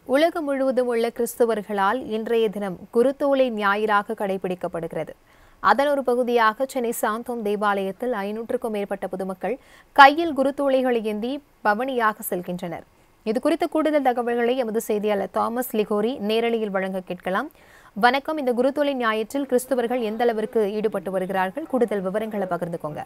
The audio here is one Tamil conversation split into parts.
உலகம் முழுவதும் உள்ள கிறிஸ்தவர்களால் இன்றைய தினம் குருத்தோலை ஞாயிறாக கடைபிடிக்கப்படுகிறது அதன் ஒரு பகுதியாக சென்னை சாந்தோம் தேவாலயத்தில் ஐநூற்றுக்கும் மேற்பட்ட பொதுமக்கள் கையில் குருத்தோலைகளை ஏந்தி பவனியாக செல்கின்றனர் இது குறித்த கூடுதல் தகவல்களை எமது செய்தியாளர் தாமஸ் லிகோரி நேரலையில் வழங்க கேட்கலாம் வணக்கம் இந்த குருத்தோலை ஞாயிற்றில் கிறிஸ்தவர்கள் எந்த அளவிற்கு ஈடுபட்டு வருகிறார்கள் கூடுதல் விவரங்களை பகிர்ந்துக்கோங்க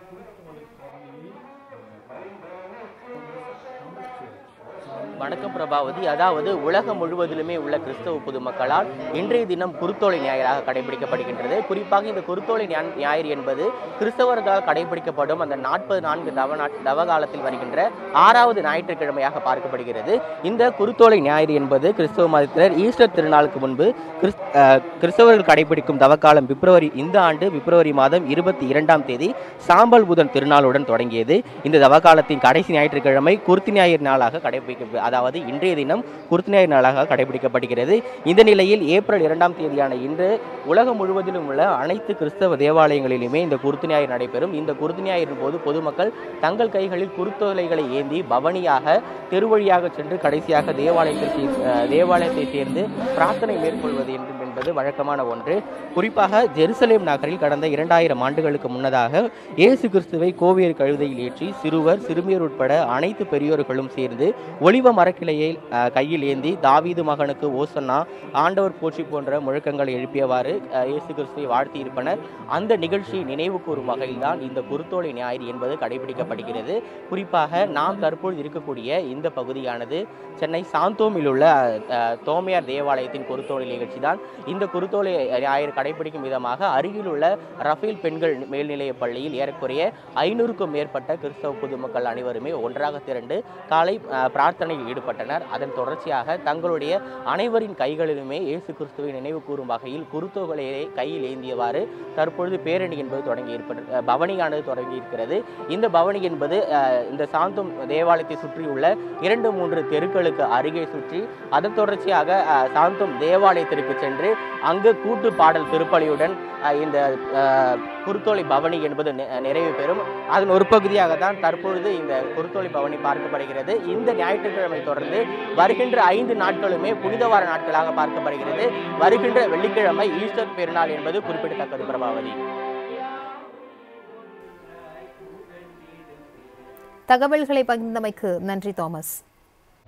வணக்கம் பிரபாவதி அதாவது உலகம் முழுவதிலுமே உள்ள கிறிஸ்தவ பொதுமக்களால் இன்றைய தினம் குருத்தோலை ஞாயிறாக கடைபிடிக்கப்படுகின்றது குறிப்பாக இந்த குருத்தோலை ஞா- ஞாயிறு என்பது கிறிஸ்தவர்களால் கடைபிடிக்கப்படும் அந்த நாற்பது நான்கு தவ நாட் தவ காலத்தில் வருகின்ற ஆறாவது ஞாயிற்றுக்கிழமையாக பார்க்கப்படுகிறது இந்த குருத்தோலை ஞாயிறு என்பது கிறிஸ்தவ மதத்தினர் ஈஸ்டர் திருநாளுக்கு முன்பு கிறிஸ் அஹ், கிறிஸ்தவர்கள் கடைபிடிக்கும் தவக்காலம் பிப்ரவரி இந்த ஆண்டு பிப்ரவரி மாதம் இருபத்தி இரண்டாம் தேதி சாம்பல் புதன் திருநாளுடன் தொடங்கியது இந்த தவக்காலத்தின் கடைசி ஞாயிற்றுக்கிழமை குருத்தி ஞாயிறு நாளாக கடைபிடிக்க அதாவது இன்றைய தினம் குருத்தி ஞாயிறு நாளாக கடைபிடிக்கப்படுகிறது இந்த நிலையில் ஏப்ரல் இரண்டாம் தேதியான இன்று உலகம் முழுவதிலும் உள்ள அனைத்து கிறிஸ்தவ தேவாலயங்களிலுமே இந்த குருத்து ஞாயிறு நடைபெறும் இந்த குருத்து ஞாயிறின் போது பொதுமக்கள் தங்கள் கைகளில் குருத்தோலைகளை ஏந்தி பவனியாக தெருவழியாக சென்று கடைசியாக தேவாலயத்திற்கு அஹ், தேவாலயத்தை சேர்ந்து பிரார்த்தனை மேற்கொள்வது என்று என்பது வழக்கமான ஒன்று குறிப்பாக ஜெருசலேம் நகரில் கடந்த இரண்டாயிரம் ஆண்டுகளுக்கு முன்னதாக இயேசு கிறிஸ்துவை கோவியர் கழுதையில் ஏற்றி சிறுவர் சிறுமியர் உட்பட அனைத்து பெரியோர்களும் சேர்ந்து ஒளிவ மரக்கிளையை அஹ், கையில் ஏந்தி தாவீது மகனுக்கு ஓசன்னா ஆண்டவர் போற்றி போன்ற முழக்கங்களை எழுப்பியவாறு அஹ், இயேசு கிறிஸ்துவை வாழ்த்தி இருப்பனர் அந்த நிகழ்ச்சியை நினைவு கூறும் வகையில்தான் இந்த குருத்தோலை ஞாயிறு என்பது கடைபிடிக்கப்படுகிறது குறிப்பாக நாம் தற்பொழுது இருக்கக்கூடிய இந்த பகுதியானது சென்னை சாந்தோமில் உள்ள அஹ், தோமையார் தேவாலயத்தின் குருத்தோலை நிகழ்ச்சி தான் இந்த குருத்தோலை ஞாயிறு கடைபிடிக்கும் விதமாக அருகில் உள்ள ரஃபேல் பெண்கள் மேல்நிலையப் பள்ளியில் ஏறக்குறைய ஐநூறுக்கும் மேற்பட்ட கிறிஸ்தவ பொதுமக்கள் அனைவருமே ஒன்றாக திரண்டு காலை அஹ், பிரார்த்தனையில் ஈடுபட்டனர் அதன் தொடர்ச்சியாக தங்களுடைய அனைவரின் கைகளிலுமே இயேசு கிறிஸ்துவை நினைவு கூறும் வகையில் குருத்தோலையை கையில் ஏந்தியவாறு தற்பொழுது பேரணி என்பது தொடங்கி இருப்பது அஹ், பவனியானது தொடங்கி இருக்கிறது இந்த பவனி என்பது அஹ், இந்த சாந்தம் தேவாலயத்தை சுற்றியுள்ள இரண்டு மூன்று தெருக்களுக்கு அருகே சுற்றி அதன் தொடர்ச்சியாக அஹ், சாந்தம் தேவாலயத்திற்கு சென்று அங்கு கூட்டு பாடல் திருப்பலியுடன் அஹ், இந்த அஹ், குருத்தோலை பவனி என்பது நி- நிறைவு பெறும் அதன் ஒரு பகுதியாக தான் தற்பொழுது இந்த குருத்தோலை பவனி பார்க்கப்படுகிறது இந்த ஞாயிற்றுக்கிழமை தொடர்ந்து வருகின்ற ஐந்து நாட்களுமே புனிதவார நாட்களாக பார்க்கப்படுகிறது வருகின்ற வெள்ளிக்கிழமை ஈஸ்டர் பெருநாள் என்பது குறிப்பிடத்தக்கது பிரபாவதி தகவல்களை பகிர்ந்தமைக்கு நன்றி தாமஸ்